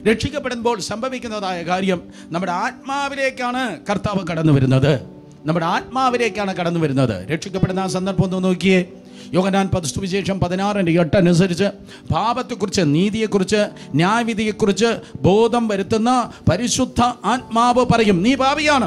രക്ഷിക്കപ്പെടുമ്പോൾ സംഭവിക്കുന്നതായ കാര്യം നമ്മുടെ ആത്മാവിലേക്കാണ് കർത്താവ് കടന്നു വരുന്നത് നമ്മുടെ ആത്മാവിലേക്കാണ് കടന്നു വരുന്നത് രക്ഷിക്കപ്പെടുന്ന ആ സന്ദർഭം ഒന്ന് നോക്കിയേ യോഗനാൻ പതിസ്റ്റു വിശേഷം പതിനാറിൻ്റെ എട്ട് അനുസരിച്ച് പാപത്തെക്കുറിച്ച് നീതിയെക്കുറിച്ച് ന്യായവിധിയെക്കുറിച്ച് ബോധം വരുത്തുന്ന പരിശുദ്ധ ആത്മാവ് പറയും നീ പാപിയാണ്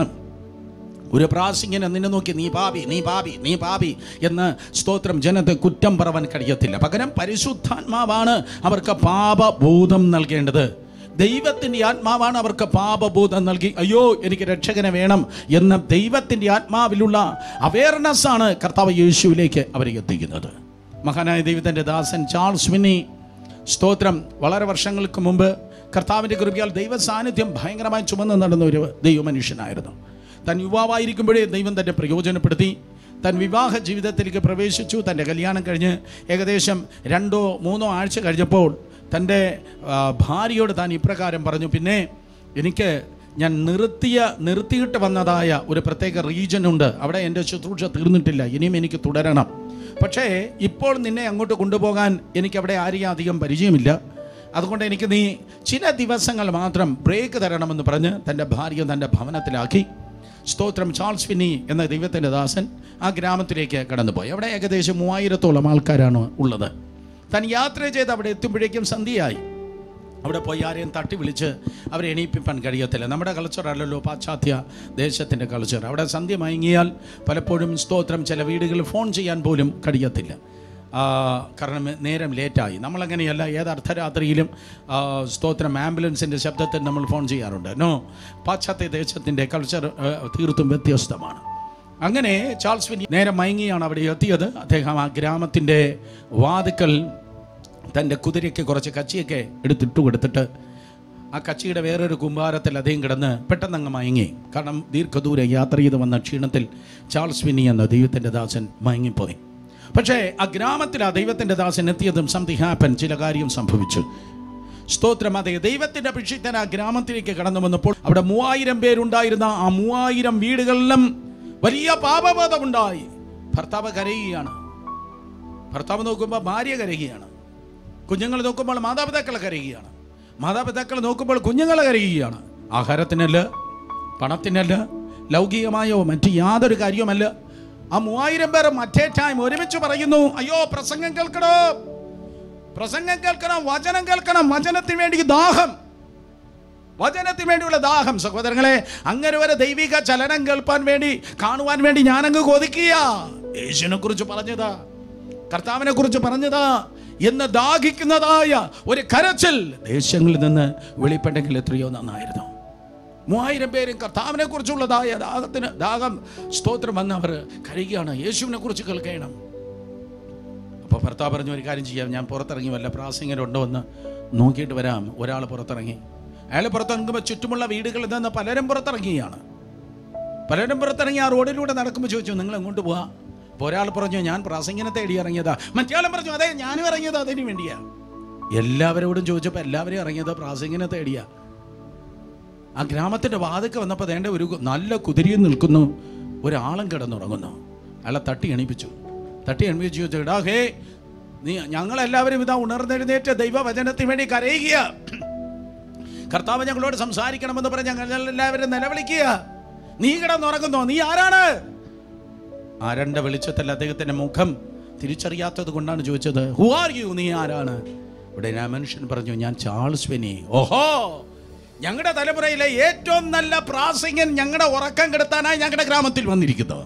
ഒരു പ്രാസിങ്ങനെ നിന്നെ നോക്കി നീ പാപി നീ പാപി നീ പാപി എന്ന് സ്തോത്രം ജനത്തെ കുറ്റം പറവാൻ കഴിയത്തില്ല പകരം പരിശുദ്ധാത്മാവാണ് അവർക്ക് പാപബോധം നൽകേണ്ടത് ദൈവത്തിൻ്റെ ആത്മാവാണ് അവർക്ക് പാപബോധം നൽകി അയ്യോ എനിക്ക് രക്ഷകനെ വേണം എന്ന ദൈവത്തിൻ്റെ ആത്മാവിലുള്ള അവയർനെസ് ആണ് കർത്താവ് യേശുവിലേക്ക് അവരെ എത്തിക്കുന്നത് മഹാനായ ദൈവത്തിൻ്റെ ദാസൻ ചാൾസ് മിന്നി സ്തോത്രം വളരെ വർഷങ്ങൾക്ക് മുമ്പ് കർത്താവിൻ്റെ കൃപയാൽ ദൈവ സാന്നിധ്യം ഭയങ്കരമായി ചുമന്ന് നടന്ന ഒരു ദൈവമനുഷ്യനായിരുന്നു താൻ യുവാവായിരിക്കുമ്പോഴേ ദൈവം തന്നെ പ്രയോജനപ്പെടുത്തി താൻ വിവാഹ ജീവിതത്തിലേക്ക് പ്രവേശിച്ചു തൻ്റെ കല്യാണം കഴിഞ്ഞ് ഏകദേശം രണ്ടോ മൂന്നോ ആഴ്ച കഴിഞ്ഞപ്പോൾ തൻ്റെ ആ, ഭാര്യയോട് താൻ ഇപ്രകാരം പറഞ്ഞു പിന്നെ എനിക്ക് ഞാൻ നിർത്തിയ നിർത്തിയിട്ട് വന്നതായ ഒരു പ്രത്യേക റീജൻ ഉണ്ട് അവിടെ എൻ്റെ ശുശ്രൂഷ തീർന്നിട്ടില്ല ഇനിയും എനിക്ക് തുടരണം പക്ഷേ ഇപ്പോൾ നിന്നെ അങ്ങോട്ട് കൊണ്ടുപോകാൻ എനിക്കവിടെ ആരെയും അധികം പരിചയമില്ല അതുകൊണ്ട് എനിക്ക് നീ ചില ദിവസങ്ങൾ മാത്രം ബ്രേക്ക് തരണമെന്ന് പറഞ്ഞ് തൻ്റെ ഭാര്യ തൻ്റെ ഭവനത്തിലാക്കി സ്തോത്രം ചാൾസ് ഫിന്നി എന്ന ദൈവത്തിൻ്റെ ദാസൻ ആ ഗ്രാമത്തിലേക്ക് കടന്നുപോയി അവിടെ ഏകദേശം മൂവായിരത്തോളം ആൾക്കാരാണ് ഉള്ളത് താൻ യാത്ര ചെയ്ത് അവിടെ എത്തുമ്പോഴേക്കും സന്ധ്യയായി അവിടെ പോയി ആരെയും തട്ടി വിളിച്ച് അവരെ എണീപ്പിക്കാൻ കഴിയത്തില്ല നമ്മുടെ കൾച്ചർ അല്ലല്ലോ പാശ്ചാത്യ ദേശത്തിൻ്റെ കൾച്ചർ അവിടെ സന്ധ്യ മയങ്ങിയാൽ പലപ്പോഴും സ്തോത്രം ചില വീടുകളിൽ ഫോൺ ചെയ്യാൻ പോലും കഴിയത്തില്ല ആ, കാരണം നേരം ലേറ്റായി നമ്മളങ്ങനെയല്ല ഏത് അർദ്ധരാത്രിയിലും ആ, സ്തോത്രം ആംബുലൻസിൻ്റെ ശബ്ദത്തിൽ നമ്മൾ ഫോൺ ചെയ്യാറുണ്ട് നോ പാശ്ചാത്യ ദേശത്തിൻ്റെ കൾച്ചർ ആ, തീർത്തും വ്യത്യസ്തമാണ് അങ്ങനെ ചാൾസ് വിനി നേരെ മയങ്ങിയാണ് അവിടെ എത്തിയത് അദ്ദേഹം ആ ഗ്രാമത്തിൻ്റെ വാതുക്കൽ തൻ്റെ കുതിരയ്ക്ക് കുറച്ച് കച്ചിയൊക്കെ എടുത്തിട്ട് കൊടുത്തിട്ട് ആ കച്ചിയുടെ വേറൊരു കുമ്പാരത്തിൽ അദ്ദേഹം കിടന്ന് പെട്ടെന്ന് അങ്ങ് മയങ്ങി കാരണം ദീർഘദൂരം യാത്ര ചെയ്ത് വന്ന ക്ഷീണത്തിൽ ചാൾസ് വിനി എന്ന ദൈവത്തിൻ്റെ ദാസൻ മയങ്ങിപ്പോയി പക്ഷേ ആ ഗ്രാമത്തിൽ ആ ദൈവത്തിൻ്റെ ദാസൻ എത്തിയതും സംതിങ് ഹാപ്പൻ ചില കാര്യം സംഭവിച്ചു സ്തോത്രം അതെ ദൈവത്തിന്റെ അഭിഷിക്തൻ ആ ഗ്രാമത്തിലേക്ക് കടന്നു വന്നപ്പോൾ അവിടെ മൂവായിരം പേരുണ്ടായിരുന്ന ആ മൂവായിരം വീടുകളിലും വലിയ പാപബോധമുണ്ടായി ഭർത്താവ് കരയുകയാണ് ഭർത്താവ് നോക്കുമ്പോൾ ഭാര്യ കരയുകയാണ് കുഞ്ഞുങ്ങൾ നോക്കുമ്പോൾ മാതാപിതാക്കൾ കരയുകയാണ് മാതാപിതാക്കൾ നോക്കുമ്പോൾ കുഞ്ഞുങ്ങൾ കരയുകയാണ് ആഹാരത്തിനല്ല പണത്തിനല്ല ലൗകികമായോ മറ്റ് യാതൊരു കാര്യവുമല്ല ആ മൂവായിരം പേർ മറ്റേ ടൈം ഒരുമിച്ച് പറയുന്നു അയ്യോ പ്രസംഗം കേൾക്കണം പ്രസംഗം കേൾക്കണം വചനം കേൾക്കണം വചനത്തിന് വേണ്ടി ദാഹം വചനത്തിന് വേണ്ടിയുള്ള ദാഹം സഹോദരങ്ങളെ അങ്ങനെ വരെ ദൈവിക ചലനം കേൾപ്പാൻ വേണ്ടി കാണുവാൻ വേണ്ടി ഞാനങ്ങ് കൊതിക്കുക യേശുവിനെ കുറിച്ച് പറഞ്ഞതാ കർത്താവിനെ കുറിച്ച് പറഞ്ഞതാ എന്ന് ദാഹിക്കുന്നതായ ഒരു കരച്ചിൽ ദേശങ്ങളിൽ നിന്ന് വെളിപ്പെട്ടെങ്കിൽ എത്രയോ നന്നായിരുന്നു മൂവായിരം പേരും കർത്താവിനെ കുറിച്ചുള്ളതായ ദാഹത്തിന് ദാഹം സ്തോത്രം വന്ന് അവർ കരയുകയാണ് യേശുവിനെ കുറിച്ച് കേൾക്കണം അപ്പോൾ ഭർത്താവ് പറഞ്ഞു ഒരു കാര്യം ചെയ്യാം ഞാൻ പുറത്തിറങ്ങി വല്ല പ്രാസംഗരുണ്ടോ എന്ന് നോക്കിയിട്ട് വരാം ഒരാൾ പുറത്തിറങ്ങി അയാൾ പുറത്തിറങ്ങുമ്പോൾ ചുറ്റുമുള്ള വീടുകളിൽ നിന്ന് പലരും പുറത്തിറങ്ങിയാണ് പലരും പുറത്തിറങ്ങി ആ റോഡിലൂടെ നടക്കുമ്പോൾ ചോദിച്ചു നിങ്ങൾ എങ്ങോട്ട് പോവാ അപ്പോൾ ഒരാൾ പറഞ്ഞു ഞാൻ പ്രാസംഗിനെ തേടി ഇറങ്ങിയതാ മറ്റേയാളും പറഞ്ഞു അതെ ഞാനും ഇറങ്ങിയത് അതിന് വേണ്ടിയാ എല്ലാവരോടും ചോദിച്ചപ്പോൾ എല്ലാവരും ഇറങ്ങിയത് പ്രാസംഗിനെ തേടിയാ ആ ഗ്രാമത്തിന്റെ വാതിക്ക് വന്നപ്പോൾ വേണ്ട ഒരു നല്ല കുതിരയും നിൽക്കുന്നു ഒരാളും കിടന്നുറങ്ങുന്നു അയാളെ തട്ടി എണീപ്പിച്ചു തട്ടി എണീപ്പിച്ചു ചോദിച്ചു എടാ ഹേ നീ ഞങ്ങളെല്ലാവരും ഇതാ ഉണർന്നെഴുന്നേറ്റ് ദൈവവചനത്തിന് വേണ്ടി കരയുക കർത്താവ് ഞങ്ങളോട് സംസാരിക്കണമെന്ന് പറഞ്ഞ് ഞങ്ങൾ എല്ലാവരും നിലവിളിക്കുക നീ കിടന്നുറങ്ങുന്നോ നീ ആരാണ് ആരണ്ട വെളിച്ചത്തിൽ അദ്ദേഹത്തിന്റെ മുഖം തിരിച്ചറിയാത്തത് കൊണ്ടാണ് ചോദിച്ചത് ഹു ആർ യു നീ ആരാണ് ഇവിടെ ആ മനുഷ്യൻ പറഞ്ഞു ഞാൻ ചാൾസ് വെനി ഓഹോ ഞങ്ങളുടെ തലമുറയിലെ ഏറ്റവും നല്ല പ്രാസംഗൻ ഞങ്ങളുടെ ഉറക്കം കെടുത്താനായി ഞങ്ങളുടെ ഗ്രാമത്തിൽ വന്നിരിക്കുന്നു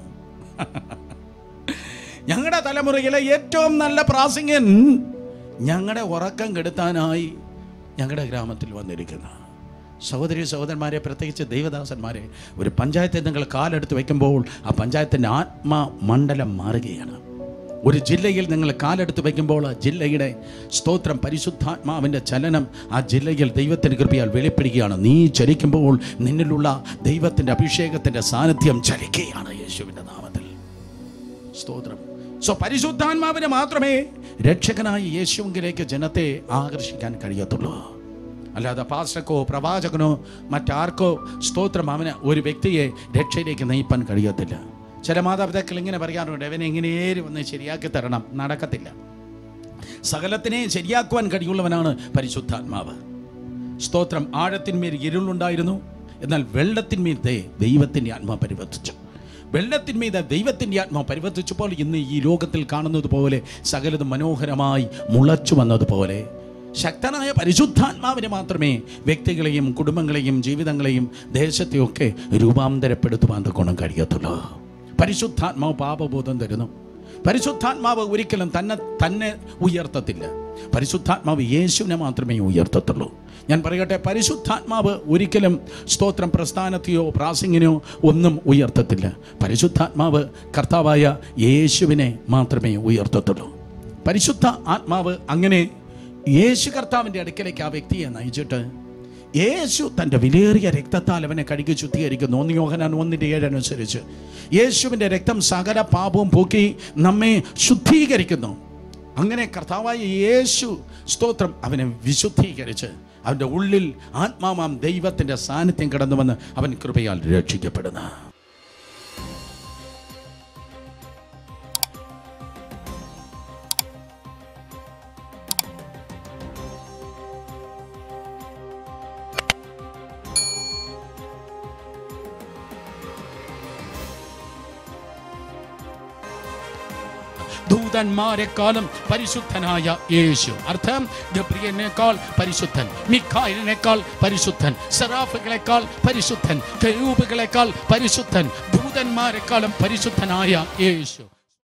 ഞങ്ങളുടെ തലമുറയിലെ ഏറ്റവും നല്ല പ്രാസംഗൻ ഞങ്ങളുടെ ഉറക്കം കെടുത്താനായി ഞങ്ങളുടെ ഗ്രാമത്തിൽ വന്നിരിക്കുന്നു സഹോദരി സഹോദരന്മാരെ പ്രത്യേകിച്ച് ദൈവദാസന്മാരെ ഒരു പഞ്ചായത്തിൽ നിങ്ങൾ കാലെടുത്ത് വയ്ക്കുമ്പോൾ ആ പഞ്ചായത്തിൻ്റെ ആത്മമണ്ഡലം മാറുകയാണ് ഒരു ജില്ലയിൽ നിങ്ങൾ കാലെടുത്ത് വയ്ക്കുമ്പോൾ ആ ജില്ലയുടെ സ്തോത്രം പരിശുദ്ധാത്മാവിൻ്റെ ചലനം ആ ജില്ലയിൽ ദൈവത്തിൻ്റെ കൃപയാൽ വെളിപ്പെടുകയാണ് നീ ചലിക്കുമ്പോൾ നിന്നിലുള്ള ദൈവത്തിൻ്റെ അഭിഷേകത്തിൻ്റെ സാന്നിധ്യം ചലിക്കുകയാണ് യേശുവിൻ്റെ നാമത്തിൽ സ്തോത്രം സോ പരിശുദ്ധാത്മാവിന് മാത്രമേ രക്ഷകനായ യേശുവിലേക്ക് ജനത്തെ ആകർഷിക്കാൻ കഴിയത്തുള്ളൂ അല്ലാതെ പാസ്റ്റർക്കോ പ്രവാചകനോ മറ്റാർക്കോ സ്തോത്രം അവന് ഒരു വ്യക്തിയെ രക്ഷയിലേക്ക് നയിപ്പാൻ കഴിയത്തില്ല ചില മാതാപിതാക്കൾ ഇങ്ങനെ പറയാറുണ്ട് അവനെ എങ്ങനെയേലും വന്ന് ശരിയാക്കി തരണം നടക്കത്തില്ല സകലത്തിനെ ശരിയാക്കുവാൻ കഴിയുള്ളവനാണ് പരിശുദ്ധാത്മാവ് സ്തോത്രം ആഴത്തിന്മേൽ ഇരുളുണ്ടായിരുന്നു എന്നാൽ വെള്ളത്തിന്മേൽ ദേ ദൈവത്തിൻ്റെ ആത്മാ പരിവർത്തിച്ചു വെള്ളത്തിന്മീത ദൈവത്തിൻ്റെ ആത്മാ പരിവർത്തിച്ചപ്പോൾ ഇന്ന് ഈ ലോകത്തിൽ കാണുന്നത് പോലെ സകലതും മനോഹരമായി മുളച്ചു വന്നതുപോലെ ശക്തനായ പരിശുദ്ധാത്മാവിന് മാത്രമേ വ്യക്തികളെയും കുടുംബങ്ങളെയും ജീവിതങ്ങളെയും ദേശത്തെയൊക്കെ രൂപാന്തരപ്പെടുത്തുവാൻ ഗുണം കഴിയത്തുള്ളൂ പരിശുദ്ധാത്മാവ് പാപബോധം തരുന്നു പരിശുദ്ധാത്മാവ് ഒരിക്കലും തന്നെ തന്നെ ഉയർത്തത്തില്ല പരിശുദ്ധാത്മാവ് യേശുവിനെ മാത്രമേ ഉയർത്തത്തുള്ളൂ ഞാൻ പറയട്ടെ പരിശുദ്ധാത്മാവ് ഒരിക്കലും സ്തോത്രം പ്രസ്ഥാനത്തെയോ പ്രാസിങ്ങിനെയോ ഒന്നും ഉയർത്തത്തില്ല പരിശുദ്ധാത്മാവ് കർത്താവായ യേശുവിനെ മാത്രമേ ഉയർത്തത്തുള്ളൂ പരിശുദ്ധ ആത്മാവ് അങ്ങനെ യേശു കർത്താവിൻ്റെ അടുക്കലേക്ക് ആ വ്യക്തിയെ നയിച്ചിട്ട് യേശു തൻ്റെ വിലയേറിയ രക്തത്താൽ അവനെ കഴുകി ശുദ്ധീകരിക്കുന്നു ഒന്ന് യോഹനാൻ ഒന്നിൻ്റെ ഏഴനുസരിച്ച് യേശുവിൻ്റെ രക്തം സകല പാപവും പോക്കി നമ്മെ ശുദ്ധീകരിക്കുന്നു അങ്ങനെ കർത്താവായ യേശു സ്തോത്രം അവനെ വിശുദ്ധീകരിച്ച് അവൻ്റെ ഉള്ളിൽ ആത്മാവാം ദൈവത്തിൻ്റെ സാന്നിധ്യം കടന്നു വന്ന് അവൻ കൃപയാൽ രക്ഷിക്കപ്പെടുന്നു ദൂതന്മാരെക്കാളും പരിശുദ്ധനായ യേശു അർത്ഥം ഗബ്രിയനേക്കാൾ പരിശുദ്ധൻ മിഖായിലിനേക്കാൾ പരിശുദ്ധൻ സെറാഫുകളെക്കാൾ പരിശുദ്ധൻ കരൂപുകളെക്കാൾ പരിശുദ്ധൻ ദൂതന്മാരെക്കാളും പരിശുദ്ധനായ യേശു